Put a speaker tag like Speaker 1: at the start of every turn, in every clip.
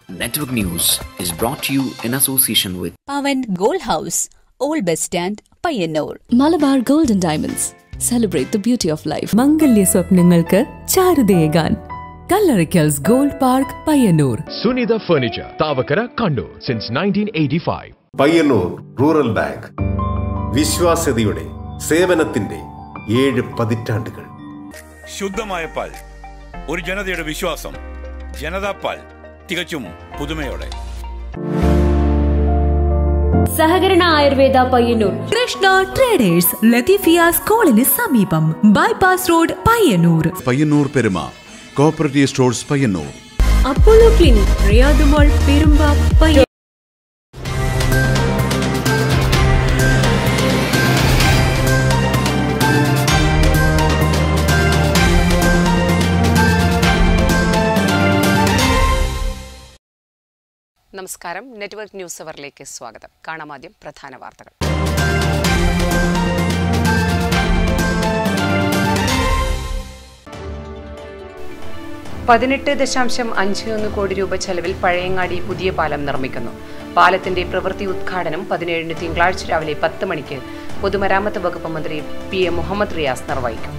Speaker 1: Network News is brought to you in association with
Speaker 2: Pavan gold house old bus stand Payyanur
Speaker 3: Malabar golden diamonds celebrate the beauty of life മംഗല്യ സ്വപ്നങ്ങൾക്ക് ചാരുതയേകാൻ Kallarickals gold park Payyanur
Speaker 4: Sunitha Furniture, Tavakara, Kandu, since 1985.
Speaker 5: Payyanur rural bank വിശ്വാസ്യതയുടെ സേവനത്തിന്റെ ഏഴ് പതിറ്റാണ്ടുകൾ
Speaker 6: ശുദ്ധമായ പാൽ ഒരു ജനതയുടെ വിശ്വാസം ജനതാ പാൽ തികച്ചും പുതുമയോടെ
Speaker 7: സഹകരണ ആയുർവേദ പയ്യന്നൂർ
Speaker 3: കൃഷ്ണ ട്രേഡേഴ്സ് ലത്തീഫിയ സ്കൂളിന് സമീപം bypass road Payyanur
Speaker 8: Payyanur Peruma cooperative stores Payyanur
Speaker 7: Apollo clinic Riyadumol Perumba പയ്യ
Speaker 9: നമസ്കാരം നെറ്റ്വർക്ക് ന്യൂസ് അവറിലേക്ക് സ്വാഗതം കാണാം ആദ്യം പ്രധാന വാർത്തകൾ പതിനെട്ട് ദശാംശം അഞ്ച് ഒന്ന് കോടി രൂപ ചെലവിൽ പഴയങ്ങാടി പുതിയ പാലം നിർമ്മിക്കുന്നു പാലത്തിന്റെ പ്രവൃത്തി ഉദ്ഘാടനം പതിനേഴിന് തിങ്കളാഴ്ച രാവിലെ പത്ത് മണിക്ക് പൊതുമരാമത്ത് വകുപ്പ് മന്ത്രി പി എ മുഹമ്മദ് റിയാസ് നിർവഹിക്കും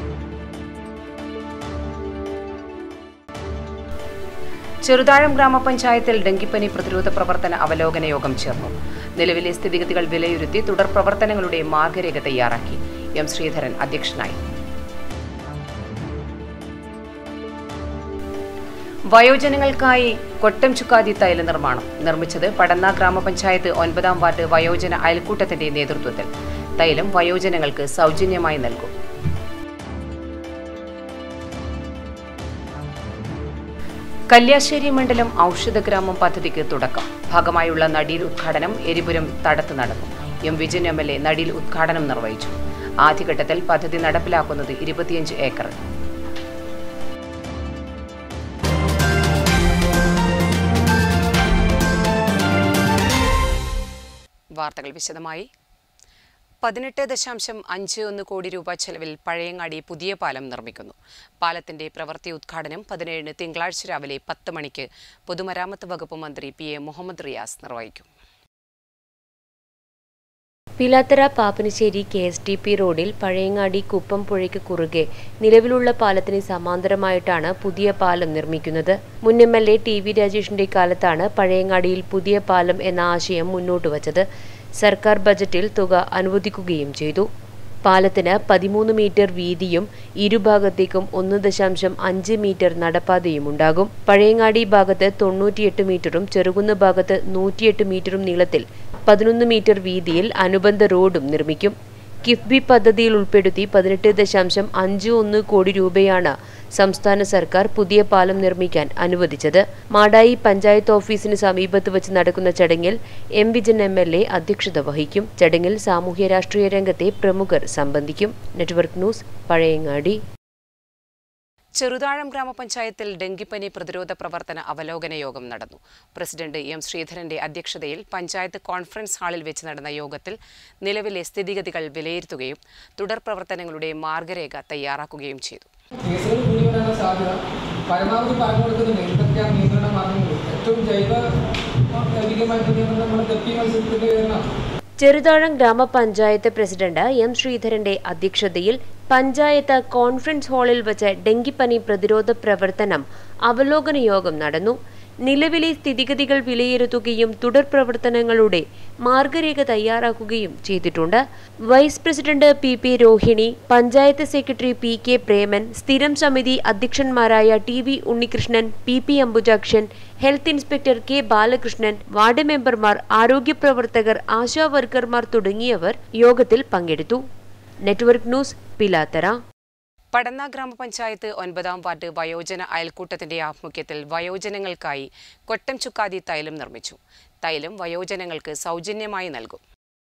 Speaker 9: ചെറുതാഴം ഗ്രാമപഞ്ചായത്തിൽ ഡെങ്കിപ്പനി പ്രതിരോധ പ്രവർത്തന അവലോകന യോഗം ചേർന്നു നിലവിലെ സ്ഥിതിഗതികൾ വിലയിരുത്തി തുടർ പ്രവർത്തനങ്ങളുടെ മാർഗരേഖ തയ്യാറാക്കി എം ശ്രീധരൻ അധ്യക്ഷനായി വയോജനങ്ങൾക്കായി കൊട്ടം ചുക്കാതി തൈല നിർമ്മാണം നിർമ്മിച്ചത് പടന്ന ഗ്രാമപഞ്ചായത്ത് ഒൻപതാം വാർഡ് വയോജന അയൽക്കൂട്ടത്തിന്റെ നേതൃത്വത്തിൽ തൈലം വയോജനങ്ങൾക്ക് സൗജന്യമായി നൽകും കല്യാശ്ശേരി മണ്ഡലം ഔഷധഗ്രാമം പദ്ധതിക്ക് തുടക്കം ഭാഗമായുള്ള നടീൽ ഉദ്ഘാടനം എരിപുരം തടത്ത് നടന്നു M Vijayan M L A നടീൽ ഉദ്ഘാടനം നിർവഹിച്ചു ആദ്യഘട്ടത്തിൽ പദ്ധതി നടപ്പിലാക്കുന്നത് ഇരുപത്തിയഞ്ച് ഏക്കർ വാർത്തകൾ വിശദമായി പതിനെട്ട് ദശാംശം അഞ്ച് ഒന്ന് കോടി രൂപ ചെലവിൽ പഴയങ്ങാടി പുതിയ പാലം നിർമ്മിക്കുന്നു പാലത്തിന്റെ പ്രവൃത്തി ഉദ്ഘാടനം പതിനേഴിന് തിങ്കളാഴ്ച രാവിലെ പത്ത് മണിക്ക് പൊതുമരാമത്ത് വകുപ്പ് മന്ത്രി പി എ മുഹമ്മദ് റിയാസ് നിർവഹിക്കും
Speaker 7: Pilathara Pappinissery K S T P റോഡിൽ പഴയങ്ങാടി കുപ്പം പുഴയ്ക്ക് കുറുകെ നിലവിലുള്ള പാലത്തിന് സമാന്തരമായിട്ടാണ് പുതിയ പാലം നിർമ്മിക്കുന്നത് മുൻ M L A T V രാജേഷിന്റെ കാലത്താണ് പഴയങ്ങാടിയിൽ പുതിയ പാലം എന്ന ആശയം മുന്നോട്ട് വച്ചത് സർക്കാർ ബജറ്റിൽ തുക അനുവദിക്കുകയും ചെയ്തു പാലത്തിന് പതിമൂന്ന് മീറ്റർ വീതിയും ഇരുഭാഗത്തേക്കും ഒന്ന് ദശാംശം അഞ്ച് മീറ്റർ നടപ്പാതയും ഉണ്ടാകും പഴയങ്ങാടി ഭാഗത്ത് തൊണ്ണൂറ്റിയെട്ട് മീറ്ററും ചെറുകുന്ന് ഭാഗത്ത് നൂറ്റിയെട്ട് മീറ്ററും നീളത്തിൽ പതിനൊന്ന് മീറ്റർ വീതിയിൽ അനുബന്ധ റോഡും നിർമ്മിക്കും കിഫ്ബി പദ്ധതിയിൽ ഉൾപ്പെടുത്തി പതിനെട്ട് ദശാംശം അഞ്ച് ഒന്ന് കോടി രൂപയാണ് സംസ്ഥാന സർക്കാർ പുതിയ പാലം നിർമ്മിക്കാൻ അനുവദിച്ചത് മാടായി പഞ്ചായത്ത് ഓഫീസിന് സമീപത്ത് വെച്ച് നടക്കുന്ന ചടങ്ങിൽ M Vijayan M L A അധ്യക്ഷത വഹിക്കും ചടങ്ങിൽ സാമൂഹ്യ രാഷ്ട്രീയ രംഗത്തെ പ്രമുഖർ സംബന്ധിക്കും നെറ്റ്വർക്ക് ന്യൂസ് പഴയങ്ങാടി
Speaker 9: ചെറുതാഴം ഗ്രാമപഞ്ചായത്തിൽ ഡെങ്കിപ്പനി പ്രതിരോധ പ്രവർത്തന അവലോകന യോഗം നടന്നു പ്രസിഡന്റ് എം ശ്രീധരന്റെ അധ്യക്ഷതയിൽ പഞ്ചായത്ത് കോൺഫറൻസ് ഹാളിൽ വെച്ച് നടന്ന യോഗത്തിൽ നിലവിലെ സ്ഥിതിഗതികൾ വിലയിരുത്തുകയും തുടർ പ്രവർത്തനങ്ങളുടെ മാർഗരേഖ തയ്യാറാക്കുകയും ചെയ്തു
Speaker 10: കേസുകൾ കൂടി വരാനുള്ള സാധ്യത പരമാവധി പറഞ്ഞു കൊടുക്കുന്നുണ്ട് എന്തൊക്കെയാണ് നിയന്ത്രണ മാർഗങ്ങൾ ഏറ്റവും ജൈവ ജൈവികമായിട്ട് നിയന്ത്രണം നമ്മുടെ ഗപ്പി മത്സരത്തിൽ വരണം
Speaker 7: ചെറുതാഴം ഗ്രാമപഞ്ചായത്ത് പ്രസിഡന്റ് എം ശ്രീധരന്റെ അധ്യക്ഷതയിൽ പഞ്ചായത്ത് കോൺഫറൻസ് ഹാളിൽ വെച്ച് ഡെങ്കിപ്പനി പ്രതിരോധ പ്രവർത്തനം അവലോകന യോഗം നടന്നു നിലവിലെ സ്ഥിതിഗതികൾ വിലയിരുത്തുകയും തുടർ പ്രവർത്തനങ്ങളുടെ മാർഗരേഖ തയ്യാറാക്കുകയും ചെയ്തിട്ടുണ്ട് vice president P P Rohini panchayat secretary P K Preman സ്ഥിരം സമിതി അധ്യക്ഷന്മാരായ T V Unnikrishnan P P Ambujakshan health inspector K Balakrishnan ward മെമ്പർമാർ ആരോഗ്യ പ്രവർത്തകർ ആശാ വർക്കർമാർ തുടങ്ങിയവർ യോഗത്തിൽ പങ്കെടുത്തു നെറ്റ്വർക്ക് ന്യൂസ് പിലാത്തറ
Speaker 9: പടന്ന ഗ്രാമപഞ്ചായത്ത് ഒൻപതാം വാർഡ് വയോജന അയൽക്കൂട്ടത്തിന്റെ ആഭിമുഖ്യത്തിൽ വയോജനങ്ങൾക്കായി കൊട്ടം ചുക്കാതി തൈലം നിർമ്മിച്ചു തൈലം വയോജനങ്ങൾക്ക് സൗജന്യമായി നൽകും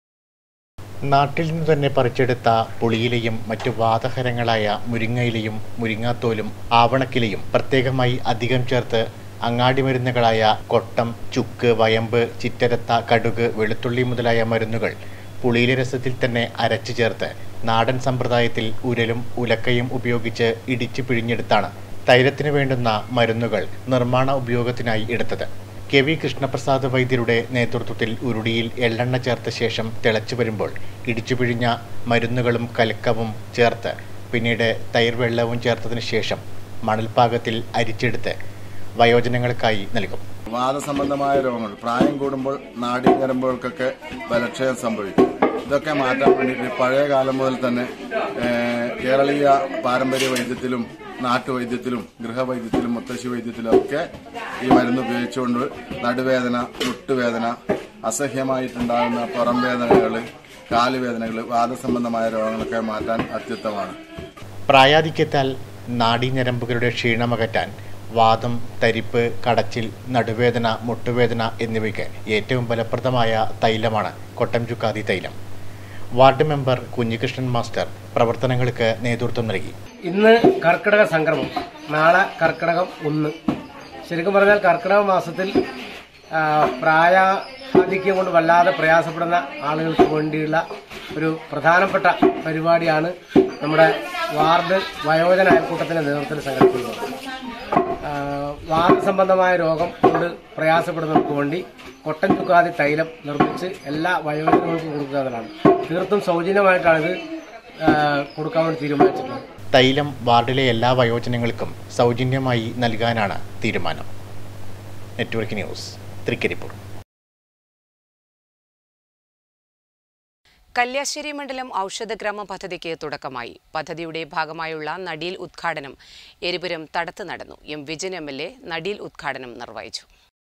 Speaker 11: നാട്ടിൽ നിന്ന് തന്നെ പറിച്ചെടുത്ത പുളിയിലയും മറ്റു വാതഹരങ്ങളായ മുരിങ്ങയിലയും മുരിങ്ങാത്തോലും ആവണക്കിലയും പ്രത്യേകമായി അധികം ചേർത്ത് അങ്ങാടി മരുന്നുകളായ കൊട്ടം ചുക്ക് വയമ്പ് ചിറ്റരത്ത കടുക് വെളുത്തുള്ളി മുതലായ മരുന്നുകൾ പുളിയില രസത്തിൽ തന്നെ അരച്ചു ചേർത്ത് നാടൻ സമ്പ്രദായത്തിൽ ഉരലും ഉലക്കയും ഉപയോഗിച്ച് ഇടിച്ചു പിഴിഞ്ഞെടുത്താണ് തൈലത്തിന് വേണ്ടുന്ന മരുന്നുകൾ നിർമ്മാണ ഉപയോഗത്തിനായി എടുത്തത് കെ വി കൃഷ്ണപ്രസാദ് വൈദ്യരുടെ നേതൃത്വത്തിൽ ഉരുടിയിൽ എള്ളെണ്ണ ചേർത്ത ശേഷം തിളച്ചു വരുമ്പോൾ ഇടിച്ചു പിഴിഞ്ഞ മരുന്നുകളും കലക്കവും ചേർത്ത് പിന്നീട് തൈർ വെള്ളവും ചേർത്തതിന് ശേഷം മണൽപ്പാകത്തിൽ അരിച്ചെടുത്ത് വയോജനങ്ങൾക്കായി നൽകും
Speaker 12: വാദസംബന്ധമായ രോഗങ്ങൾ പ്രായം കൂടുമ്പോൾ നാഡീഞരമ്പുകൾക്കൊക്കെ ബലക്ഷയം സംഭവിക്കും ഇതൊക്കെ മാറ്റാൻ വേണ്ടിയിട്ട് പഴയ കാലം മുതൽ തന്നെ ഏഹ്, കേരളീയ പാരമ്പര്യ വൈദ്യത്തിലും നാട്ടുവൈദ്യത്തിലും ഗൃഹവൈദ്യത്തിലും മുത്തശ്ശി വൈദ്യത്തിലും ഒക്കെ ഈ മരുന്ന് ഉപയോഗിച്ചുകൊണ്ട് നടുവേദന മുട്ടുവേദന അസഹ്യമായിട്ടുണ്ടാകുന്ന പുറം വേദനകൾ കാലുവേദനകൾ വാദസംബന്ധമായ രോഗങ്ങളൊക്കെ മാറ്റാൻ അത്യുത്തമമാണ്
Speaker 11: പ്രായാധിക്യത്താൽ നാഡീഞരമ്പുകളുടെ ക്ഷീണമകറ്റാൻ വാദം തരിപ്പ് കടച്ചിൽ നടുവേദന മുട്ടുവേദന എന്നിവയ്ക്ക് ഏറ്റവും ഫലപ്രദമായ തൈലമാണ് കൊട്ടം ചുക്കാതി തൈലം വാർഡ് മെമ്പർ കുഞ്ഞികൃഷ്ണൻ മാസ്റ്റർ പ്രവർത്തനങ്ങൾക്ക് നേതൃത്വം നൽകി
Speaker 13: ഇന്ന് കർക്കിടക സംക്രമം നാളെ കർക്കിടകം ഒന്ന് ശരിക്കും പറഞ്ഞാൽ കർക്കിടക മാസത്തിൽ ആ, പ്രായാധിക്യം കൊണ്ട് വല്ലാതെ പ്രയാസപ്പെടുന്ന ആളുകൾക്ക് വേണ്ടിയുള്ള ഒരു പ്രധാനപ്പെട്ട പരിപാടിയാണ് നമ്മുടെ വാർഡ് വയോജന അയൽക്കൂട്ടത്തിന്റെ നേതൃത്വത്തിൽ സംഘടിപ്പിക്കുന്നത് ആ, വാദസംബന്ധമായ രോഗം കൊണ്ട് പ്രയാസപ്പെടുന്നവർക്ക് വേണ്ടി കൊട്ടൻ ചുക്കാതി തൈലം നിർമ്മിച്ച് എല്ലാ വയോജനങ്ങൾക്കും കൊടുക്കുക എന്നതാണ് തീർത്തും സൗജന്യമായിട്ടാണ് ഇത് ആ, കൊടുക്കാൻ വേണ്ടി തീരുമാനിച്ചിട്ടുള്ളത്
Speaker 11: തൈലം വാർഡിലെ എല്ലാ വയോജനങ്ങൾക്കും സൗജന്യമായി നൽകാനാണ് തീരുമാനം നെറ്റ്വർക്ക് ന്യൂസ് തൃക്കരിപ്പൂർ
Speaker 9: കല്യാശ്ശേരി മണ്ഡലം ഔഷധഗ്രാമ പദ്ധതിക്ക് തുടക്കമായി പദ്ധതിയുടെ ഭാഗമായുള്ള നടീൽ ഉദ്ഘാടനം എരിപുരം തടത്ത് നടന്നു M Vijayan M L A നടീൽ ഉദ്ഘാടനം നിർവഹിച്ചു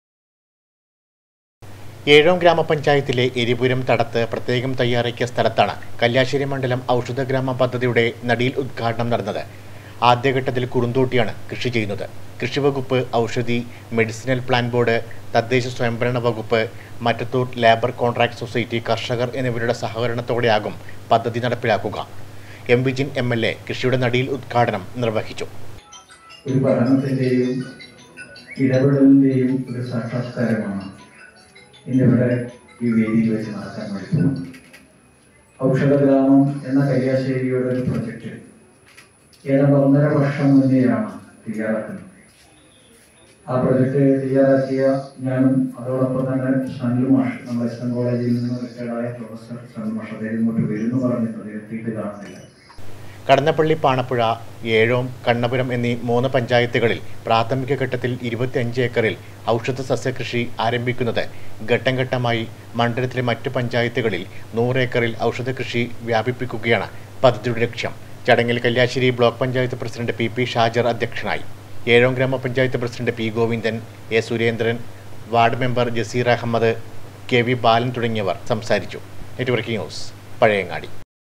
Speaker 11: ഏഴോം ഗ്രാമപഞ്ചായത്തിലെ എരിപുരം തടത്ത് പ്രത്യേകം തയ്യാറാക്കിയ സ്ഥലത്താണ് കല്യാശ്ശേരി മണ്ഡലം ഔഷധഗ്രാമ പദ്ധതിയുടെ നടീൽ ഉദ്ഘാടനം നടന്നത് ആദ്യഘട്ടത്തിൽ കുറുന്തോട്ടിയാണ് കൃഷി ചെയ്യുന്നത് കൃഷിവകുപ്പ് ഔഷധി മെഡിസിനൽ പ്ലാൻ ബോർഡ് തദ്ദേശ സ്വയംഭരണ വകുപ്പ് മറ്റത്തൂർ ലേബർ കോൺട്രാക്ട് സൊസൈറ്റി കർഷകർ എന്നിവരുടെ സഹകരണത്തോടെയാകും പദ്ധതി നടപ്പിലാക്കുക M Vijin M L A കൃഷിയുടെ നടീൽ ഉദ്ഘാടനം നിർവഹിച്ചു
Speaker 14: ഒരു പഠനത്തിൻ്റെയും ഇടപെടലിൻ്റെയും ഒരു സാക്ഷാത്കാരമാണ് ഇന്നിവിടെ ഈ വേദിയിൽ വെച്ച് നടക്കാൻ വേണ്ടി പോകുന്നത് ഔഷധഗ്രാമം എന്ന കല്യാശ്ശേരിയുടെ ഒരു പ്രൊജക്റ്റ് ഏതാണ്ട് ഒന്നര വർഷം മുന്നെയാണ് തയ്യാറാക്കുന്നത് ആ പ്രൊജക്റ്റ് തയ്യാറാക്കിയ ഞാനും അതോടൊപ്പം തന്നെ സനിൽ മാഷ് നമ്മുടെ എസ് എൻ കോളേജിൽ നിന്ന് റിട്ടയർഡായ പ്രൊഫസർ സനിൽ മാഷ് അദ്ദേഹം ഇങ്ങോട്ട് വരുന്നു പറഞ്ഞിട്ട് അദ്ദേഹം എത്തിയിട്ട് കാണുന്നില്ല
Speaker 11: കടന്നപ്പള്ളി പാണപ്പുഴ ഏഴോം കണ്ണപുരം എന്നീ മൂന്ന് പഞ്ചായത്തുകളിൽ പ്രാഥമിക ഘട്ടത്തിൽ ഇരുപത്തിയഞ്ച് ഏക്കറിൽ ഔഷധ സസ്യകൃഷി ആരംഭിക്കുന്നത് ഘട്ടം ഘട്ടമായി മണ്ഡലത്തിലെ മറ്റു പഞ്ചായത്തുകളിൽ നൂറ് ഏക്കറിൽ ഔഷധ കൃഷി വ്യാപിപ്പിക്കുകയാണ് പദ്ധതിയുടെ ലക്ഷ്യം ചടങ്ങിൽ Kalliasseri block panchayat president P P Shajar അധ്യക്ഷനായി ഏഴോം ഗ്രാമപഞ്ചായത്ത് president P Govindan A Surendran ward member Jaseer Ahammad K V Balan തുടങ്ങിയവർ സംസാരിച്ചു നെറ്റ്വർക്ക് ന്യൂസ് പഴയങ്ങാടി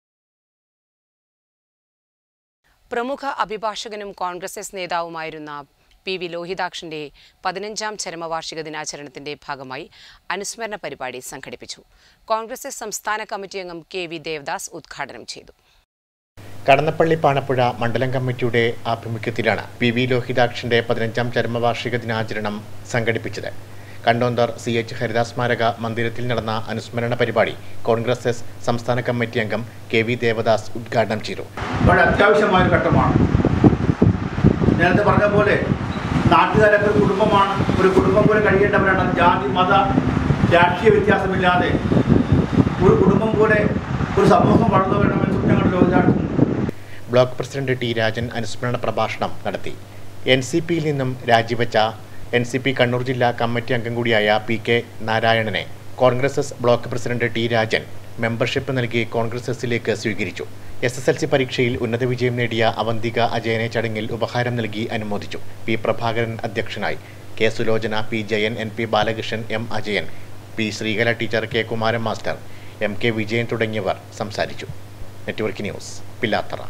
Speaker 9: പ്രമുഖ അഭിഭാഷകനും കോൺഗ്രസ് എസ് നേതാവുമായിരുന്ന പി വി ലോഹിതാക്ഷന്റെ പതിനഞ്ചാം ചരമവാർഷിക ദിനാചരണത്തിന്റെ ഭാഗമായി അനുസ്മരണ പരിപാടി സംഘടിപ്പിച്ചു കോൺഗ്രസ് എസ് സംസ്ഥാന കമ്മിറ്റി അംഗം കെ വി ദേവദാസ് ഉദ്ഘാടനം ചെയ്തു
Speaker 11: കടന്നപ്പള്ളി പാണപ്പുഴ മണ്ഡലം കമ്മിറ്റിയുടെ ആഭിമുഖ്യത്തിലാണ് പി വി ലോഹിതാക്ഷന്റെ പതിനഞ്ചാം ചരമവാർഷിക ദിനാചരണം സംഘടിപ്പിച്ചത് കണ്ടോന്തർ സി എച്ച് ഹരിദാസ് സ്മാരക മന്ദിരത്തിൽ നടന്ന അനുസ്മരണ പരിപാടി കോൺഗ്രസ് എസ് സംസ്ഥാന കമ്മിറ്റി അംഗം കെ വി ദേവദാസ് ഉദ്ഘാടനം ചെയ്തു
Speaker 15: വളരെ അത്യാവശ്യമായ ഒരു ഘട്ടമാണ് നേരത്തെ പറഞ്ഞ പോലെ നാട്ടുകാരൊക്കെ ഒരു കുടുംബമാണ് ഒരു കുടുംബം പോലെ കഴിയേണ്ടവരാണ് ജാതി മത രാഷ്ട്രീയ വ്യത്യാസമില്ലാതെ ഒരു കുടുംബം പോലെ ഒരു സമൂഹം വളർന്നു വരണമെന്നും ഞങ്ങളുടെ ലോകരാഷ്ട്രം
Speaker 11: ബ്ലോക്ക് പ്രസിഡന്റ് ടി രാജൻ അനുസ്മരണ പ്രഭാഷണം നടത്തി എൻ സി പിയിൽ നിന്നും രാജിവെച്ച എൻ സി പി കണ്ണൂർ ജില്ലാ കമ്മിറ്റി അംഗം കൂടിയായ പി കെ നാരായണനെ Congress S block president T Rajan membership നൽകി കോൺഗ്രസ് എസിലേക്ക് സ്വീകരിച്ചു എസ് എസ് എൽ സി പരീക്ഷയിൽ ഉന്നത വിജയം നേടിയ അവന്തിക അജയനെ ചടങ്ങിൽ ഉപഹാരം നൽകി അനുമോദിച്ചു പി പ്രഭാകരൻ അധ്യക്ഷനായി K Sulochana P Jayan N P Balakrishnan M Ajayan P Sreekala teacher K Kumaran master M K Vijayan തുടങ്ങിയവർ സംസാരിച്ചു network news Pilathara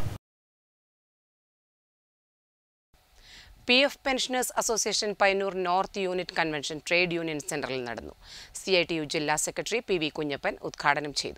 Speaker 9: P F pensioners association Payyanur north unit convention trade union സെന്ററിൽ നടന്നു സി ഐ ടി യു ജില്ലാ സെക്രട്ടറി പി വി കുഞ്ഞപ്പൻ ഉദ്ഘാടനം ചെയ്തു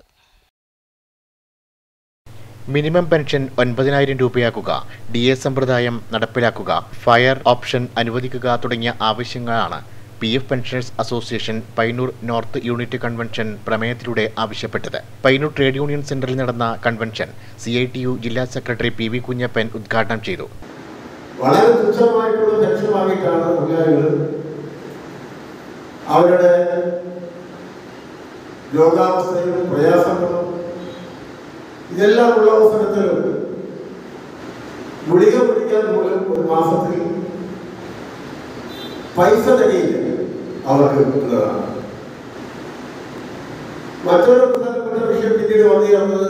Speaker 11: മിനിമം പെൻഷൻ ഒൻപതിനായിരം രൂപയാക്കുക D A സമ്പ്രദായം നടപ്പിലാക്കുക ഫയർ ഓപ്ഷൻ അനുവദിക്കുക തുടങ്ങിയ ആവശ്യങ്ങളാണ് P F pensioners association Payyanur north unit convention പ്രമേയത്തിലൂടെ ആവശ്യപ്പെട്ടത് പൈനൂർ ട്രേഡ് യൂണിയൻ സെന്ററിൽ നടന്ന convention C I T U ജില്ലാ സെക്രട്ടറി പി വി കുഞ്ഞപ്പൻ ഉദ്ഘാടനം ചെയ്തു
Speaker 16: വളരെ തുച്ഛമായിട്ടുള്ള പെൻഷൻ വാങ്ങിയിട്ടാണ് തൊഴിലാളികൾ അവരുടെ രോഗാവസ്ഥയും പ്രയാസങ്ങളും ഇതെല്ലാം ഉള്ള അവസരത്തിൽ ഗുളിക പിടിക്കാൻ പോലും ഒരു മാസത്തിൽ പൈസ തികയില്ല അവർക്ക് കിട്ടുന്നതാണ് മറ്റൊരു പ്രധാനപ്പെട്ട വിഷയം പിന്നീട് വന്നിരുന്നത്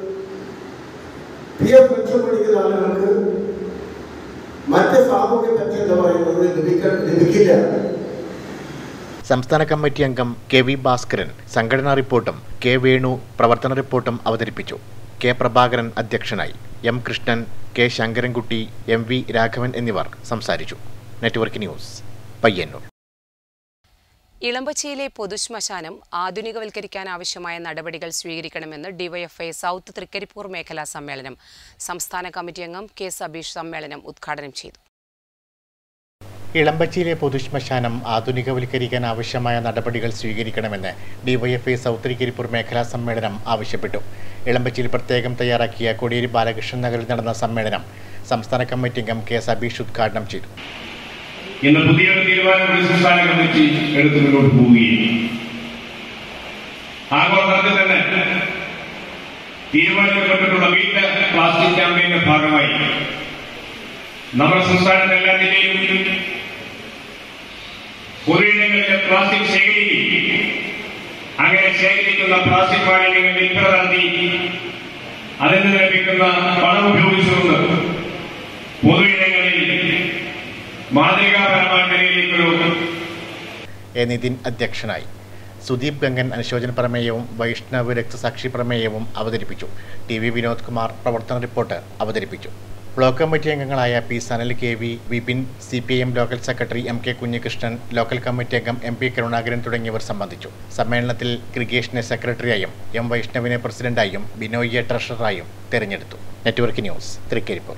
Speaker 16: പി എഫ് പെൻഷൻ പഠിക്കുന്ന ആളുകൾക്ക് മറ്റ് സാമൂഹ്യ പെൻഷൻ എന്ന് പറയുന്നത് ലഭിക്കാൻ ലഭിക്കില്ല
Speaker 11: സംസ്ഥാന കമ്മിറ്റി അംഗം കെ വി ഭാസ്കരൻ സംഘടനാ റിപ്പോർട്ടും കെ വേണു പ്രവർത്തന റിപ്പോർട്ടും അവതരിപ്പിച്ചു കെ പ്രഭാകരൻ അധ്യക്ഷനായി M Krishnan K Sankarankutty M V Raghavan എന്നിവർ സംസാരിച്ചു നെറ്റ്വർക്ക് ന്യൂസ് പയ്യന്നൂർ
Speaker 9: ഇളമ്പച്ചിയിലെ പൊതുശ്മശാനം ആധുനികവൽക്കരിക്കാൻ ആവശ്യമായ നടപടികൾ സ്വീകരിക്കണമെന്ന് ഡിവൈഎഫ്ഐ സൗത്ത് തൃക്കരിപ്പൂർ മേഖലാ സമ്മേളനം സംസ്ഥാന കമ്മിറ്റി അംഗം കെ സബീഷ് സമ്മേളനം ഉദ്ഘാടനം ചെയ്തു
Speaker 11: ഇളമ്പച്ചിയിലെ പൊതുശ്മശാനം ആധുനികവൽക്കരിക്കാൻ ആവശ്യമായ നടപടികൾ സ്വീകരിക്കണമെന്ന് ഡിവൈഎഫ്ഐ സൗത്ത് തൃക്കരിപ്പൂർ മേഖലാ സമ്മേളനം ആവശ്യപ്പെട്ടു ഇളമ്പച്ചിയിൽ പ്രത്യേകം തയ്യാറാക്കിയ കോടിയേരി ബാലകൃഷ്ണൻ നഗറിൽ നടന്ന സമ്മേളനം സംസ്ഥാന കമ്മിറ്റി അംഗം കെ സബീഷ് ഉദ്ഘാടനം ചെയ്തു
Speaker 17: ഇന്ന് പുതിയൊരു തീരുമാനം കൂടി സംസ്ഥാന കമ്മിറ്റി എടുത്തു മുന്നോട്ട് പോവുകയും ആഗോളതലത്തിൽ തന്നെ തീരുമാനിക്കപ്പെട്ടിട്ടുള്ള വീട്ട് പ്ലാസ്റ്റിക് ക്യാമ്പയിന്റെ ഭാഗമായി നമ്മുടെ സംസ്ഥാനത്തെ എല്ലാ ജില്ലയിലും പൊതുയിടങ്ങളിലെ പ്ലാസ്റ്റിക് ശേഖരിക്കുകയും അങ്ങനെ ശേഖരിക്കുന്ന പ്ലാസ്റ്റിക് മാലിന്യങ്ങൾ വിൽപ്പന നടത്തി അതിൽ നിന്ന് ലഭിക്കുന്ന പണം ഉപയോഗിച്ചുകൊണ്ട് പൊതുയിടങ്ങളിൽ മാതൃകാപരമായ നിലയിലേക്കൊരു
Speaker 11: എ നിതിൻ അധ്യക്ഷനായി സുദീപ് ഗംഗൻ അനുശോചന പ്രമേയവും വൈഷ്ണവ് രക്തസാക്ഷി പ്രമേയവും അവതരിപ്പിച്ചു ടി വി വിനോദ് കുമാർ പ്രവർത്തന റിപ്പോർട്ട് അവതരിപ്പിച്ചു ബ്ലോക്ക് കമ്മിറ്റി അംഗങ്ങളായ P Sanal K V Vipin C P I M local secretary M K Kunhikrishnan local committee അംഗം എം പി കരുണാകരൻ തുടങ്ങിയവർ സംബന്ധിച്ചു സമ്മേളനത്തിൽ ക്രിഗേഷിനെ സെക്രട്ടറിയായും എം വൈഷ്ണവിനെ പ്രസിഡന്റായും ബിനോയിയെ ട്രഷററായും തെരഞ്ഞെടുത്തു network news Trikaripur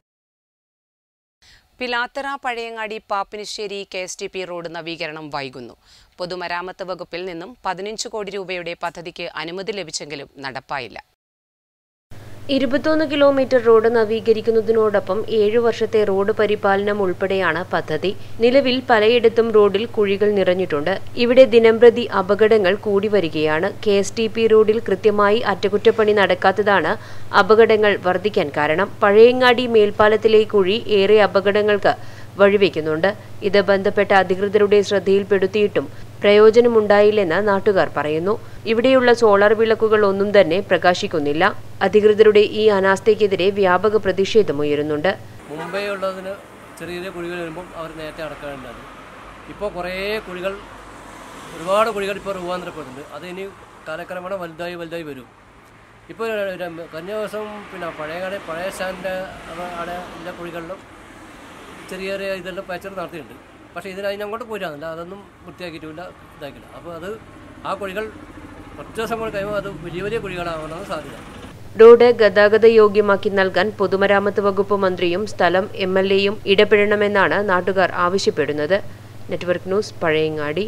Speaker 9: Pilathara Pazhayangadi Pappinissery K S T P road നവീകരണം വൈകുന്നു പൊതുമരാമത്ത് വകുപ്പിൽ നിന്നും പതിനഞ്ച് കോടി രൂപയുടെ പദ്ധതിക്ക് അനുമതി ലഭിച്ചെങ്കിലും നടപ്പായില്ല
Speaker 7: ഇരുപത്തൊന്ന് കിലോമീറ്റർ റോഡ് നവീകരിക്കുന്നതിനോടൊപ്പം ഏഴു വർഷത്തെ റോഡ് പരിപാലനം ഉൾപ്പെടെയാണ് പദ്ധതി നിലവിൽ പലയിടത്തും റോഡിൽ കുഴികൾ നിറഞ്ഞിട്ടുണ്ട് ഇവിടെ ദിനംപ്രതി അപകടങ്ങൾ കൂടി വരികയാണ് കെ എസ് ടി പി റോഡിൽ കൃത്യമായി അറ്റകുറ്റപ്പണി നടക്കാത്തതാണ് അപകടങ്ങൾ വർദ്ധിക്കാൻ കാരണം പഴയങ്ങാടി മേൽപ്പാലത്തിലെ കുഴി ഏറെ അപകടങ്ങൾക്ക് വഴിവെക്കുന്നുണ്ട് ഇത് ബന്ധപ്പെട്ട അധികൃതരുടെ ശ്രദ്ധയിൽപ്പെടുത്തിയിട്ടും പ്രയോജനമുണ്ടായില്ലെന്ന് നാട്ടുകാർ പറയുന്നു ഇവിടെയുള്ള സോളാർ വിളക്കുകൾ ഒന്നും തന്നെ പ്രകാശിക്കുന്നില്ല അധികൃതരുടെ ഈ അനാസ്ഥയ്ക്കെതിരെ വ്യാപക പ്രതിഷേധമുയരുന്നുണ്ട്
Speaker 18: മുമ്പേ ഉള്ളതിന് ചെറിയ ചെറിയ കുഴികൾ വരുമ്പം അവർ നേരത്തെ അടക്കാനുണ്ടായിരുന്നു ഇപ്പോൾ കുറേ കുഴികൾ ഒരുപാട് കുഴികൾ ഇപ്പോൾ രൂപാന്തരപ്പെടുന്നുണ്ട് അത് ഇനി കാലക്രമേണ വലുതായി വലുതായി വരും ഇപ്പോൾ കഴിഞ്ഞ ദിവസം പിന്നെ പഴയ കട പഴയ സ്റ്റാൻഡിൻ്റെ അവിടെ എല്ലാ കുഴികളിലും ചെറിയ ചെറിയ ഇതെല്ലാം പച്ചർ നടത്തിയിട്ടുണ്ട് പക്ഷേ ഇതിന് അതിനങ്ങോട്ട് പോരാന്നില്ല അതൊന്നും വൃത്തിയാക്കിയിട്ടില്ല ഇതാക്കില്ല അപ്പോൾ അത് ആ കുഴികൾ കുറച്ച് ദിവസം കൂടി കഴിയുമ്പോൾ അത് വലിയ വലിയ കുഴികളാവാനാണ് സാധ്യത
Speaker 7: റോഡ് ഗതാഗത യോഗ്യമാക്കി നൽകാൻ പൊതുമരാമത്ത് വകുപ്പ് മന്ത്രിയും സ്ഥലം എം എൽ എയും ഇടപെടണമെന്നാണ് നാട്ടുകാർ ആവശ്യപ്പെടുന്നത് നെറ്റ്വർക്ക് ന്യൂസ് പഴയങ്ങാടി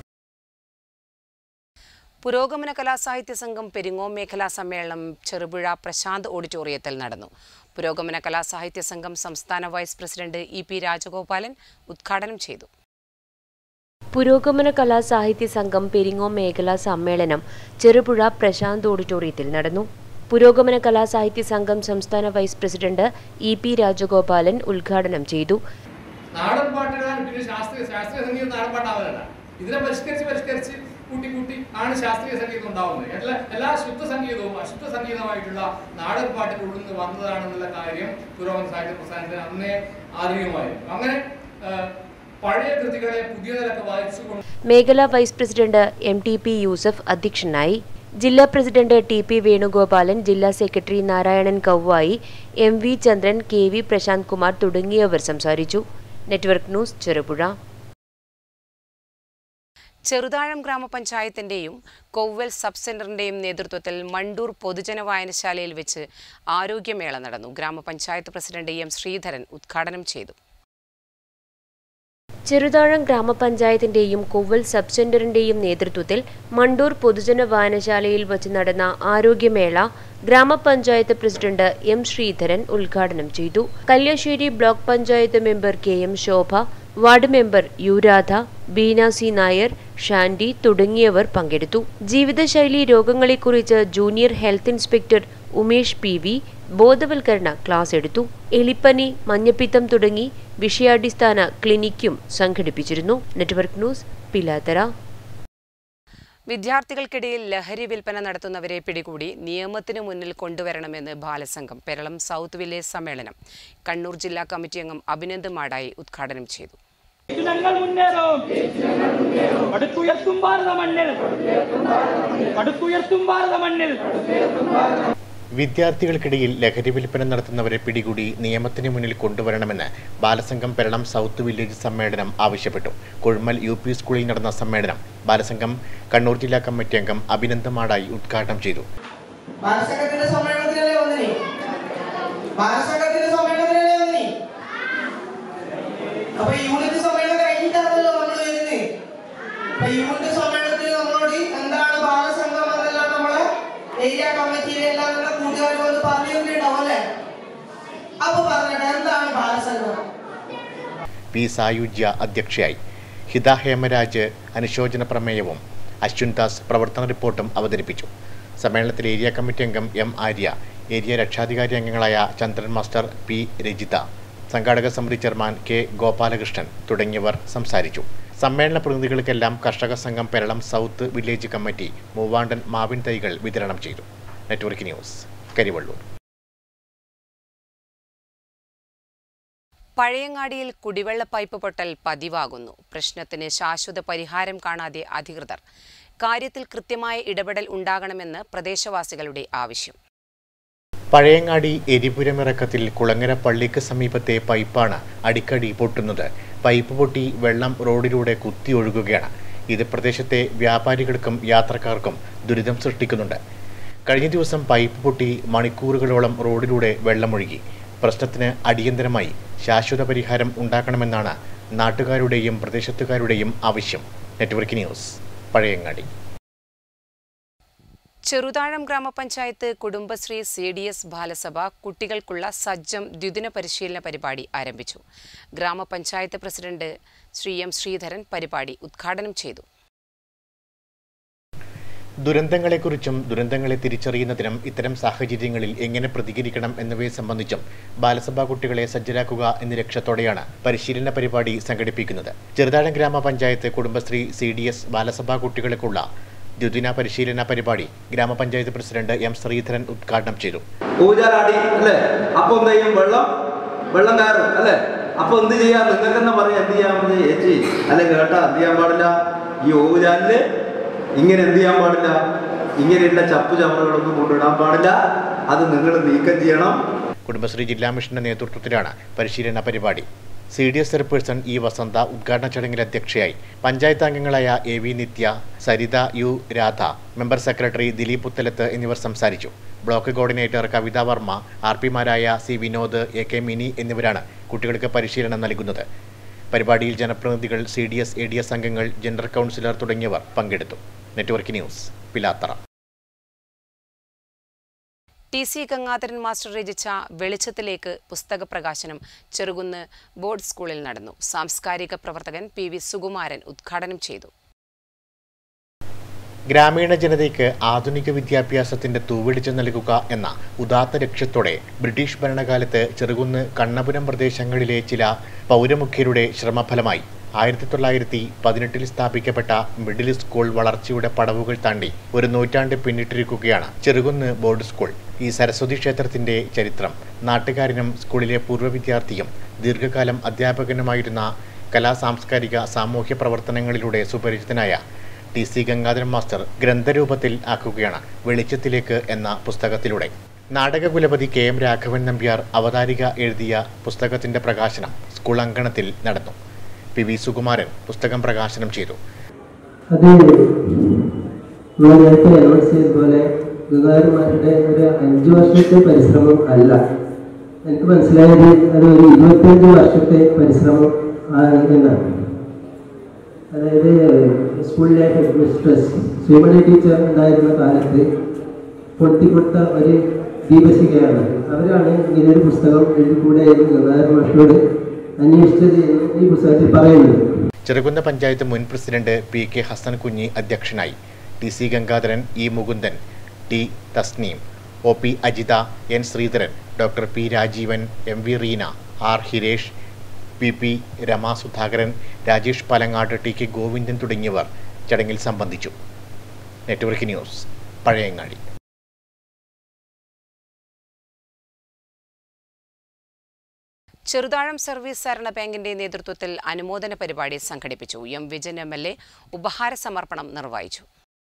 Speaker 9: പുരോഗമന കലാസാഹിത്യ സംഘം പെരിങ്ങോം മേഖലാ സമ്മേളനം ചെറുപുഴ പ്രശാന്ത് ഓഡിറ്റോറിയത്തിൽ നടന്നു പുരോഗമന കലാസാഹിത്യ സംഘം സംസ്ഥാന vice president E P Rajagopalan ഉദ്ഘാടനം ചെയ്തു
Speaker 7: പുരോഗമന കലാസാഹിത്യ സംഘം പെരിങ്ങോം മേഖലാ സമ്മേളനം ചെറുപുഴ പ്രശാന്ത് ഓഡിറ്റോറിയത്തിൽ നടന്നു പുരോഗമന കലാസാഹിത്യ സംഘം സംസ്ഥാന vice president E P Rajagopalan ഉദ്ഘാടനം ചെയ്തു
Speaker 10: നാടൻ പാട്ടുകൾ പിന്നെ ശാസ്ത്രീയ ശാസ്ത്രീയ സംഗീതം നാടൻ പാട്ടാവില്ല ഇതിനെ പരിഷ്കരിച്ച് പരിഷ്കരിച്ച് കൂട്ടി കൂട്ടി ആണ് ശാസ്ത്രീയ സംഗീതം ഉണ്ടാവുന്നത് എല്ലാ എല്ലാ ശുദ്ധ സംഗീതവും അശുദ്ധ സംഗീതമായിട്ടുള്ള നാടൻ പാട്ടിൽ ഉള്ളിന്ന് വന്നതാണെന്നുള്ള കാര്യം പുരോഗമന സാഹിത്യ പ്രസ്ഥാനത്തിന് അന്നേ ആധുനികമായിരുന്നു അങ്ങനെ ആ, പഴയ കൃതികളെ പുതിയ നിലക്ക് വായിച്ചുകൊണ്ട്
Speaker 7: മേഖലാ vice president M T P Yusuf അധ്യക്ഷനായി ജില്ലാ പ്രസിഡന്റ് ടി പി വേണുഗോപാലൻ ജില്ലാ secretary Narayanan Kavvayi M V Chandran K V Prasanth Kumar തുടങ്ങിയവർ സംസാരിച്ചു നെറ്റ്വർക്ക് ന്യൂസ് ചെറുപുഴ
Speaker 9: ചെറുതാഴം ഗ്രാമപഞ്ചായത്തിന്റെയും കൊവ്വൽ സബ് സെന്ററിന്റെയും നേതൃത്വത്തിൽ മണ്ടൂർ പൊതുജന വായനശാലയിൽ വെച്ച് ആരോഗ്യമേള നടന്നു ഗ്രാമപഞ്ചായത്ത് പ്രസിഡന്റ് എം ശ്രീധരൻ ഉദ്ഘാടനം ചെയ്തു
Speaker 7: ചെറുതാഴം ഗ്രാമപഞ്ചായത്തിന്റെയും കൊവ്വൽ സബ് സെന്ററിന്റെയും നേതൃത്വത്തിൽ മണ്ടൂർ പൊതുജന വായനശാലയിൽ വച്ച് നടന്ന ആരോഗ്യമേള ഗ്രാമപഞ്ചായത്ത് പ്രസിഡന്റ് എം ശ്രീധരൻ ഉദ്ഘാടനം ചെയ്തു Kalliasseri block panchayat member K M Shobha ward member U Radha Beena C Nair Shandy തുടങ്ങിയവർ പങ്കെടുത്തു ജീവിതശൈലി രോഗങ്ങളെക്കുറിച്ച് junior health inspector Umesh P V ബോധവൽക്കരണ ക്ലാസ് എടുത്തു എലിപ്പനി മഞ്ഞപ്പിത്തം തുടങ്ങി വിഷയാടിസ്ഥാന ക്ലിനിക്കും സംഘടിപ്പിച്ചിരുന്നു നെറ്റ്വർക്ക് ന്യൂസ് പിലാത്തറ
Speaker 9: വിദ്യാർത്ഥികൾക്കിടയിൽ ലഹരി വിൽപ്പന നടത്തുന്നവരെ പിടികൂടി നിയമത്തിനു മുന്നിൽ കൊണ്ടുവരണമെന്ന് ബാലസംഘം പെരളം സൗത്ത് വില്ലേജ് സമ്മേളനം കണ്ണൂർ ജില്ലാ കമ്മിറ്റി അംഗം അഭിനന്ദ് മാടായി ഉദ്ഘാടനം ചെയ്തു
Speaker 19: ഞങ്ങൾ മുന്നേറും പടുത്തുയർത്തും ഭാരത മണ്ണിൽ പടുത്തുയർത്തും ഭാരത മണ്ണിൽ
Speaker 11: വിദ്യാർത്ഥികൾക്കിടയിൽ ലഹരി വിൽപ്പന നടത്തുന്നവരെ പിടികൂടി നിയമത്തിന് മുന്നിൽ കൊണ്ടുവരണമെന്ന് ബാലസംഘം പെരളം സൗത്ത് വില്ലേജ് സമ്മേളനം ആവശ്യപ്പെട്ടു കൊഴുമൽ യു പി സ്കൂളിൽ നടന്ന സമ്മേളനം ബാലസംഘം കണ്ണൂർ ജില്ലാ കമ്മിറ്റി അംഗം അഭിനന്ദ മാടായി ഉദ്ഘാടനം ചെയ്തു
Speaker 20: ബാലസംഘത്തിന്റെ സമ്മേളനത്തിലല്ലേ വന്നിനി ബാലസംഘത്തിന്റെ സമ്മേളനത്തിലല്ലേ വന്നിനി അപ്പൊ യൂണിറ്റ് സമ്മേളനം കഴിഞ്ഞിട്ടാണല്ലോ നമ്മൾ വരുന്നത് അപ്പൊ യൂണിറ്റ് സമ്മേളനത്തിൽ നമ്മളോട് എന്താണ് ബാലസംഘം എന്നെല്ലാം നമ്മളെ ഏരിയ കമ്മിറ്റിയിലെ എല്ലാം നമ്മുടെ കൂട്ടുകാർ വന്ന് പറഞ്ഞിട്ടുണ്ടാവും അല്ലേ അപ്പൊ പറഞ്ഞിട്ട് എന്താണ് ബാലസംഘം
Speaker 11: പി സായുജ്യ അധ്യക്ഷയായി ഹിത ഹേമരാജ് അനുശോചന പ്രമേയവും അശ്വിൻ ദാസ് പ്രവർത്തന റിപ്പോർട്ടും അവതരിപ്പിച്ചു സമ്മേളനത്തിൽ ഏരിയ കമ്മിറ്റി അംഗം എം ആര്യ ഏരിയ രക്ഷാധികാരി അംഗങ്ങളായ ചന്ദ്രൻ മാസ്റ്റർ പി രജിത സംഘാടക സമിതി ചെയർമാൻ കെ ഗോപാലകൃഷ്ണൻ തുടങ്ങിയവർ സംസാരിച്ചു സമ്മേളന പ്രതിനിധികൾക്കെല്ലാം കർഷക സംഘം പെരളം സൗത്ത് വില്ലേജ് കമ്മിറ്റി മൂവാണ്ടൻ മാവിൻ തൈകൾ വിതരണം ചെയ്തു നെറ്റ്വർക്ക് ന്യൂസ് കരിവള്ളൂർ
Speaker 9: പഴയങ്ങാടിയിൽ കുടിവെള്ള പൈപ്പ് പൊട്ടൽ പതിവാകുന്നു പ്രശ്നത്തിന് ശാശ്വത പരിഹാരം കാണാതെ അധികൃതർ കാര്യത്തിൽ കൃത്യമായ ഇടപെടൽ ഉണ്ടാകണമെന്ന് പ്രദേശവാസികളുടെ ആവശ്യം
Speaker 11: പഴയങ്ങാടി എരിപുരമിറക്കത്തിൽ കുളങ്ങര പള്ളിക്ക് സമീപത്തെ പൈപ്പാണ് അടിക്കടി പൊട്ടുന്നത് പൈപ്പ് പൊട്ടി വെള്ളം റോഡിലൂടെ കുത്തി ഒഴുകുകയാണ് ഇത് പ്രദേശത്തെ വ്യാപാരികൾക്കും യാത്രക്കാർക്കും ദുരിതം സൃഷ്ടിക്കുന്നുണ്ട് കഴിഞ്ഞ ദിവസം പൈപ്പ് പൊട്ടി മണിക്കൂറുകളോളം റോഡിലൂടെ വെള്ളമൊഴുകി പ്രശ്നത്തിന് അടിയന്തരമായി ശാശ്വത പരിഹാരം ഉണ്ടാക്കണമെന്നാണ് നാട്ടുകാരുടെയും പ്രദേശത്തുകാരുടെയും ആവശ്യം നെറ്റ്വർക്ക് ന്യൂസ് പഴയങ്ങാടി
Speaker 9: ചെറുതാഴം ഗ്രാമപഞ്ചായത്ത് കുടുംബശ്രീ സി ഡി എസ് ബാലസഭ കുട്ടികൾക്കുള്ള സജ്ജം ദ്വിദിന പരിശീലന പരിപാടി ആരംഭിച്ചു ഗ്രാമപഞ്ചായത്ത് പ്രസിഡന്റ് ശ്രീ എം ശ്രീധരൻ പരിപാടി ഉദ്ഘാടനം ചെയ്തു
Speaker 11: ദുരന്തങ്ങളെക്കുറിച്ചും ദുരന്തങ്ങളെ തിരിച്ചറിയുന്നതിനും ഇത്തരം സാഹചര്യങ്ങളിൽ എങ്ങനെ പ്രതികരിക്കണം എന്നിവയെ സംബന്ധിച്ചും ബാലസഭാ കുട്ടികളെ സജ്ജരാക്കുക എന്ന ലക്ഷ്യത്തോടെയാണ് പരിശീലന പരിപാടി സംഘടിപ്പിക്കുന്നത് ചെറുതാഴം ഗ്രാമപഞ്ചായത്ത് കുടുംബശ്രീ സി ഡി എസ് ബാലസഭാ കുട്ടികൾക്കുള്ള ദ്വിദിന പരിശീലന പരിപാടി ഗ്രാമപഞ്ചായത്ത് പ്രസിഡന്റ് എം ശ്രീധരൻ ഉദ്ഘാടനം ചെയ്തു
Speaker 21: ഊജാലാടി അല്ലേ അപ്പൊ എന്ത് ചെയ്യും വെള്ളം വെള്ളം കയറും അല്ലേ അപ്പൊ എന്ത് ചെയ്യാം നിങ്ങൾക്ക് തന്നെ പറയാം എന്ത് ചെയ്യാൻ പറഞ്ഞു ചേച്ചി അല്ലെ കേട്ടാ എന്ത് ചെയ്യാൻ പാടില്ല ഈ ഊജാലില് ഇങ്ങനെ എന്ത് ചെയ്യാൻ പാടില്ല ഇങ്ങനെയുള്ള ചപ്പു ചവറുകളൊന്നും കൊണ്ടിടാൻ പാടില്ല അത് നിങ്ങൾ നീക്കം ചെയ്യണം
Speaker 11: കുടുംബശ്രീ ജില്ലാ മിഷന്റെ നേതൃത്വത്തിലാണ് പരിശീലന പരിപാടി C D S chairperson E Vasantha ഉദ്ഘാടന ചടങ്ങിൽ അധ്യക്ഷയായി പഞ്ചായത്ത് അംഗങ്ങളായ A V Nithya Saritha U Radha member secretary Dileep Puthalath എന്നിവർ സംസാരിച്ചു block coordinator Kavitha Varma R പിമാരായ C Vinod A K Mini എന്നിവരാണ് കുട്ടികൾക്ക് പരിശീലനം നൽകുന്നത് പരിപാടിയിൽ ജനപ്രതിനിധികൾ C D S A D S അംഗങ്ങൾ ജനറൽ കൗൺസിലർ തുടങ്ങിയവർ പങ്കെടുത്തു network news Pilathara
Speaker 9: T C Gangadharan master രചിച്ച വെളിച്ചത്തിലേക്ക് പുസ്തക പ്രകാശനം ചെറുകുന്ന് ബോർഡ് സ്കൂളിൽ നടന്നു സാംസ്കാരിക പ്രവർത്തകൻ പി വി സുകുമാരൻ ഉദ്ഘാടനം ചെയ്തു
Speaker 11: ഗ്രാമീണ ജനതയ്ക്ക് ആധുനിക വിദ്യാഭ്യാസത്തിന്റെ തൂവെളിച്ചം നൽകുക എന്ന ഉദാത്ത ലക്ഷ്യത്തോടെ ബ്രിട്ടീഷ് ഭരണകാലത്ത് ചെറുകുന്ന് കണ്ണപുരം പ്രദേശങ്ങളിലെ ചില പൗരമുഖ്യരുടെ ശ്രമഫലമായി ആയിരത്തി തൊള്ളായിരത്തി പതിനെട്ടിൽ സ്ഥാപിക്കപ്പെട്ട മിഡിൽ സ്കൂൾ വളർച്ചയുടെ പടവുകൾ താണ്ടി ഒരു നൂറ്റാണ്ട് പിന്നിട്ടിരിക്കുകയാണ് ചെറുകുന്ന് ബോർഡ് സ്കൂൾ ഈ സരസ്വതി ക്ഷേത്രത്തിന്റെ ചരിത്രം നാട്ടുകാരനും സ്കൂളിലെ പൂർവ്വ വിദ്യാർത്ഥിയും ദീർഘകാലം അധ്യാപകനുമായിരുന്ന കലാ സാംസ്കാരിക സാമൂഹ്യ പ്രവർത്തനങ്ങളിലൂടെ സുപരിചിതനായ ടി സി ഗംഗാധരൻ മാസ്റ്റർ ഗ്രന്ഥരൂപത്തിൽ ആക്കുകയാണ് വെളിച്ചത്തിലേക്ക് എന്ന പുസ്തകത്തിലൂടെ നാടകകുലപതി കെ എം രാഘവൻ നമ്പ്യാർ അവതാരിക എഴുതിയ പുസ്തകത്തിന്റെ പ്രകാശനം സ്കൂൾ അങ്കണത്തിൽ നടന്നു പി വി സുകുമാരൻ പുസ്തകം പ്രകാശനം ചെയ്തു
Speaker 22: അത് നമ്മൾ നേരത്തെ അനൗൺസ് ചെയ്തതുപോലെ ഗംഗാധരന്മാരുടെ ഒരു അഞ്ച് വർഷത്തെ പരിശ്രമം അല്ല എനിക്ക് മനസ്സിലായത് അത് ഒരു ഇരുപത്തിയഞ്ച് വർഷത്തെ പരിശ്രമം ആണ് എന്നാണ് അതായത് സ്കൂളിലെ ഹെഡ് മിസ്ട്രസ് ശ്രീമണി ടീച്ചർ ഉണ്ടായിരുന്ന കാലത്ത് പൊട്ടിക്കൊടുത്ത ഒരു ദീപശിഖയാണ് അവരാണ് ഇങ്ങനെ ഒരു പുസ്തകം എഴുതിക്കൂടെ എന്ന് ഗംഗാധര മാഷോട് അന്വേഷിച്ചത് എന്ന് ഈ പുസ്തകത്തിൽ പറയുന്നത്
Speaker 11: ചെറുകുന്ന പഞ്ചായത്ത് മുൻ president P K Hassan Kunhi അധ്യക്ഷനായി T C Gangadharan E Mukundan T Tasneem O P Ajitha N Sreedharan doctor P Rajeevan M V Reena R Hiresh P P Rama Sudhakaran Rajesh Palangad T K Govindan തുടങ്ങിയവർ ചടങ്ങിൽ സംബന്ധിച്ചു network news Pazhayangadi
Speaker 9: Cheruthazham service സഹകരണ ബാങ്കിന്റെ നേതൃത്വത്തിൽ അനുമോദന പരിപാടി സംഘടിപ്പിച്ചു M Vijayan M L A ഉപഹാര സമർപ്പണം നിർവഹിച്ചു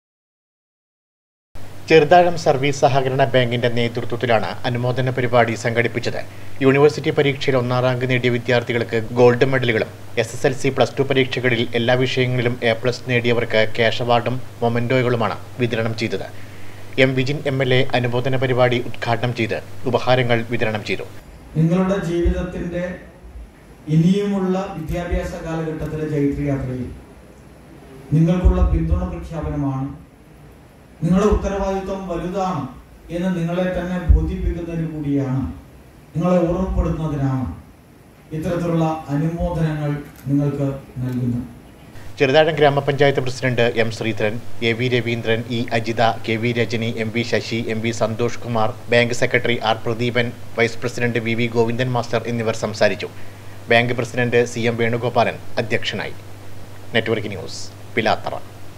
Speaker 11: ചെറുതാഴം സർവീസ് സഹകരണ ബാങ്കിന്റെ നേതൃത്വത്തിലാണ് അനുമോദന പരിപാടി സംഘടിപ്പിച്ചത് യൂണിവേഴ്സിറ്റി പരീക്ഷയിൽ ഒന്നാം റാങ്ക് നേടിയ വിദ്യാർത്ഥികൾക്ക് ഗോൾഡ് മെഡലുകളും S S L C plus two പരീക്ഷകളിൽ എല്ലാ വിഷയങ്ങളിലും എ പ്ലസ് നേടിയവർക്ക് ക്യാഷ് അവാർഡും മൊമെന്റോകളുമാണ് വിതരണം ചെയ്തത് M Vijin M L A അനുമോദന പരിപാടി ഉദ്ഘാടനം ചെയ്ത് ഉപഹാരങ്ങൾ വിതരണം ചെയ്തു
Speaker 1: നിങ്ങളുടെ ജീവിതത്തിന്റെ ഇനിയുമുള്ള വിദ്യാഭ്യാസ കാലഘട്ടത്തിലെ ജൈത്രയാത്രയിൽ നിങ്ങൾക്കുള്ള പിന്തുണ പ്രഖ്യാപനമാണ് നിങ്ങളുടെ ഉത്തരവാദിത്വം വലുതാണ് എന്ന് നിങ്ങളെ തന്നെ ബോധിപ്പിക്കുന്നതിന് കൂടിയാണ് നിങ്ങളെ ഓർമ്മപ്പെടുത്തുന്നതിനാണ് ഇത്തരത്തിലുള്ള അനുമോദനങ്ങൾ നിങ്ങൾക്ക് നൽകുന്നത്
Speaker 11: ചെറുതാഴം ഗ്രാമപഞ്ചായത്ത് president M Sreedharan A V Raveendran E Ajitha K V Rajani M V Sasi M V Santhosh Kumar bank secretary R Pradeepan vice president V V Govindan master എന്നിവർ സംസാരിച്ചു bank president C M Venugopalan അധ്യക്ഷനായി നെറ്റ്വർക്ക് ന്യൂസ് പിലാത്തറ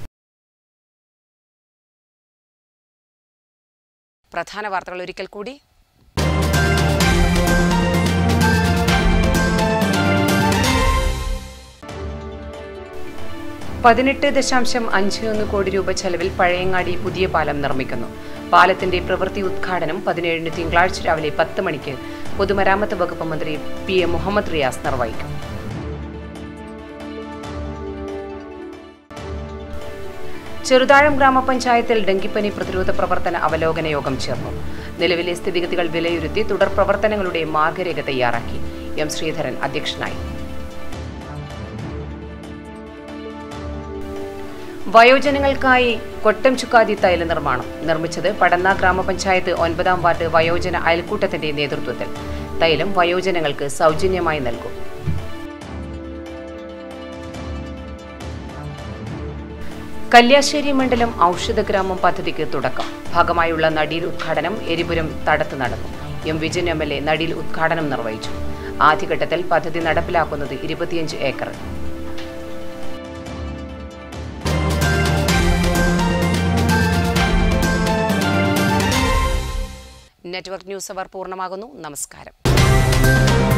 Speaker 9: പ്രധാന വാർത്തകൾ ഒരിക്കൽ കൂടി പതിനെട്ട് ദശാംശം അഞ്ച് ഒന്ന് കോടി രൂപ ചെലവിൽ പഴയങ്ങാടി പുതിയ പാലം നിർമ്മിക്കുന്നു പാലത്തിന്റെ പ്രവൃത്തി ഉദ്ഘാടനം പതിനേഴിന് തിങ്കളാഴ്ച രാവിലെ പത്ത് മണിക്ക് പൊതുമരാമത്ത് വകുപ്പ് മന്ത്രി പി എ മുഹമ്മദ് റിയാസ് നിർവഹിക്കും ചെറുതാഴം ഗ്രാമപഞ്ചായത്തിൽ ഡെങ്കിപ്പനി പ്രതിരോധ പ്രവർത്തന അവലോകന യോഗം ചേർന്നു നിലവിലെ സ്ഥിതിഗതികൾ വിലയിരുത്തി തുടർ പ്രവർത്തനങ്ങളുടെ മാർഗരേഖ തയ്യാറാക്കി എം ശ്രീധരൻ അധ്യക്ഷനായി വയോജനങ്ങൾക്കായി കൊട്ടം ചുക്കാതി തൈല നിർമ്മാണം നിർമ്മിച്ചത് പടന്ന ഗ്രാമപഞ്ചായത്ത് ഒൻപതാം വാർഡ് വയോജന അയൽക്കൂട്ടത്തിന്റെ നേതൃത്വത്തിൽ തൈലം വയോജനങ്ങൾക്ക് സൗജന്യമായി നൽകും കല്യാശ്ശേരി മണ്ഡലം ഔഷധഗ്രാമം പദ്ധതിക്ക് തുടക്കം ഭാഗമായുള്ള നടീൽ ഉദ്ഘാടനം എരിപുരം തടത്ത് നടന്നു M Vijayan M L A നടീൽ ഉദ്ഘാടനം നിർവഹിച്ചു ആദ്യഘട്ടത്തിൽ പദ്ധതി നടപ്പിലാക്കുന്നത് ഇരുപത്തിയഞ്ച് ഏക്കർ നെറ്റ്വർക്ക് ന്യൂസ് അവർ പൂർണ്ണമാകുന്നു നമസ്കാരം